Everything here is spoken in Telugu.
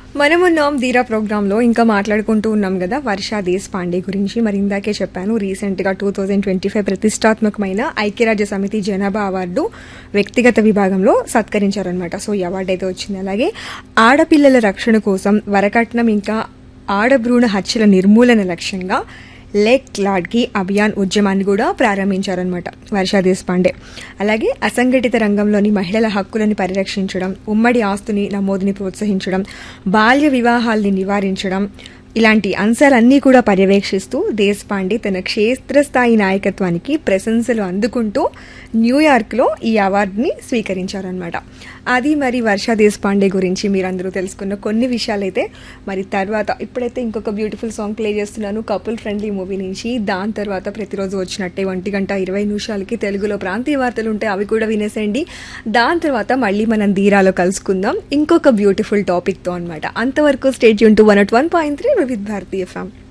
మనమున్నాం ధీరా ప్రోగ్రాంలో ఇంకా మాట్లాడుకుంటూ ఉన్నాం కదా వర్ష దేశ్ పాండే గురించి మరి ఇందాకే చెప్పాను రీసెంట్గా టూ థౌజండ్ ట్వంటీ ఫైవ్ ప్రతిష్టాత్మకమైన ఐక్యరాజ్య సమితి జనాభా అవార్డు వ్యక్తిగత విభాగంలో సత్కరించారనమాట సో ఈ అవార్డు అయితే వచ్చింది అలాగే ఆడపిల్లల రక్షణ కోసం వరకట్నం ఇంకా ఆడభ్రూణ హత్యల నిర్మూలన లక్ష్యంగా లేక్ లాడ్కి అభియాన్ ఉద్యమాన్ని కూడా ప్రారంభించారనమాట వర్షా దేశపాండే అలాగే అసంఘటిత రంగంలోని మహిళల హక్కులను పరిరక్షించడం ఉమ్మడి ఆస్తుని నమోదుని ప్రోత్సహించడం బాల్య వివాహాల్ని నివారించడం ఇలాంటి అంశాలన్నీ కూడా పర్యవేక్షిస్తూ దేశపాండే తన క్షేత్రస్థాయి నాయకత్వానికి ప్రశంసలు అందుకుంటూ న్యూయార్క్లో ఈ అవార్డుని స్వీకరించారనమాట అది మరి వర్షా దేశపాండే గురించి మీరందరూ తెలుసుకున్న కొన్ని విషయాలైతే మరి తర్వాత ఇప్పుడైతే ఇంకొక బ్యూటిఫుల్ సాంగ్ ప్లే చేస్తున్నాను కపుల్ ఫ్రెండ్లీ మూవీ నుంచి దాని తర్వాత ప్రతిరోజు వచ్చినట్టే ఒంటి గంట ఇరవై నిమిషాలకి తెలుగులో ప్రాంతీయ వార్తలు ఉంటాయి అవి కూడా వినేసేయండి దాని తర్వాత మళ్ళీ మనం ధీరాలో కలుసుకుందాం ఇంకొక బ్యూటిఫుల్ టాపిక్తో అనమాట అంతవరకు స్టేట్ యూన్ to one at one point three Vividh Bharati ఫ్యామ్